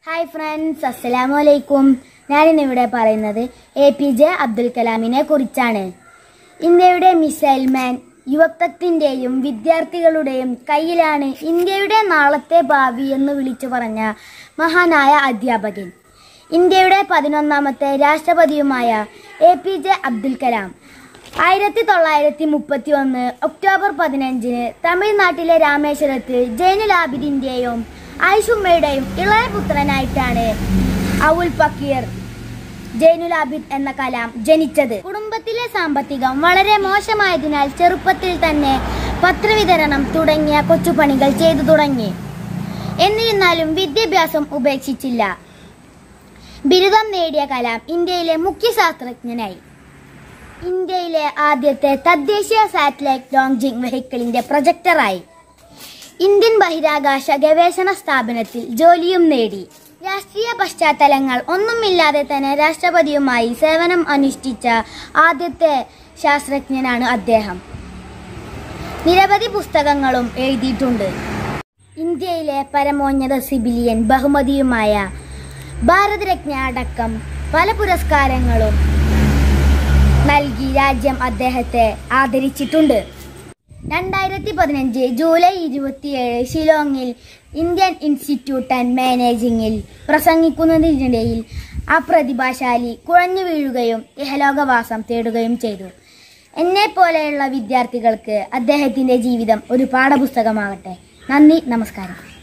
hi friends അസ്സലാമു അലൈക്കും ഞാനിന്നിവിടെ പറയുന്നത് എ പി ജെ അബ്ദുൽ കലാമിനെ കുറിച്ചാണ് ഇന്ത്യയുടെ മിസൈൽ മാൻ യുവത്വത്തിൻ്റെയും വിദ്യാർത്ഥികളുടെയും കയ്യിലാണ് ഇന്ത്യയുടെ നാളത്തെ ഭാവി എന്ന് വിളിച്ചു പറഞ്ഞ മഹാനായ അധ്യാപകൻ ഇന്ത്യയുടെ പതിനൊന്നാമത്തെ രാഷ്ട്രപതിയുമായ A P J Abdul Kalam ആയിരത്തി തൊള്ളായിരത്തി മുപ്പത്തി ഒന്ന് ഒക്ടോബർ പതിനഞ്ചിന് തമിഴ്നാട്ടിലെ രാമേശ്വരത്ത് ജൈനുൽ ആബിദിന്റെയും ആയിഷുമ്മയുടെയും ഇളയ പുത്രനായിട്ടാണ് അവുൽ ഫക്കീർ ജൈനുൽ ആബിദ് എന്ന കലാം ജനിച്ചത് കുടുംബത്തിലെ സാമ്പത്തികം വളരെ മോശമായതിനാൽ ചെറുപ്പത്തിൽ തന്നെ പത്രവിതരണം തുടങ്ങിയ കൊച്ചുപണികൾ ചെയ്തു തുടങ്ങി എന്നിരുന്നാലും വിദ്യാഭ്യാസം ഉപേക്ഷിച്ചില്ല ബിരുദം നേടിയ കലാം ഇന്ത്യയിലെ മുഖ്യ ശാസ്ത്രജ്ഞനായി ഇന്ത്യയിലെ ആദ്യത്തെ തദ്ദേശീയ സാറ്റലൈറ്റ് ലോഞ്ചിങ് വെഹിക്കിളിന്റെ പ്രൊജക്ടറായി ഇന്ത്യൻ ബഹിരാകാശ ഗവേഷണ സ്ഥാപനത്തിൽ ജോലിയും നേടി രാഷ്ട്രീയ പശ്ചാത്തലങ്ങൾ ഒന്നുമില്ലാതെ തന്നെ രാഷ്ട്രപതിയുമായി സേവനം അനുഷ്ഠിച്ച ആദ്യത്തെ ശാസ്ത്രജ്ഞനാണ് അദ്ദേഹം നിരവധി പുസ്തകങ്ങളും എഴുതിയിട്ടുണ്ട് ഇന്ത്യയിലെ പരമോന്നത സിവിലിയൻ ബഹുമതിയുമായ ഭാരതരത്ന അടക്കം പല പുരസ്കാരങ്ങളും നൽകി രാജ്യം അദ്ദേഹത്തെ ആദരിച്ചിട്ടുണ്ട് രണ്ടായിരത്തി പതിനഞ്ച് ജൂലൈ ഇരുപത്തിയേഴ് ഷിലോങ്ങിൽ ഇന്ത്യൻ ഇൻസ്റ്റിറ്റ്യൂട്ട് ആൻഡ് മാനേജിംഗിൽ പ്രസംഗിക്കുന്നതിനിടയിൽ ആ പ്രതിഭാശാലി കുഴഞ്ഞു വീഴുകയും ഇഹലോകവാസം തേടുകയും ചെയ്തു എന്നെ പോലെയുള്ള വിദ്യാർത്ഥികൾക്ക് അദ്ദേഹത്തിന്റെ ജീവിതം ഒരു പാഠപുസ്തകമാകട്ടെ നന്ദി നമസ്കാരം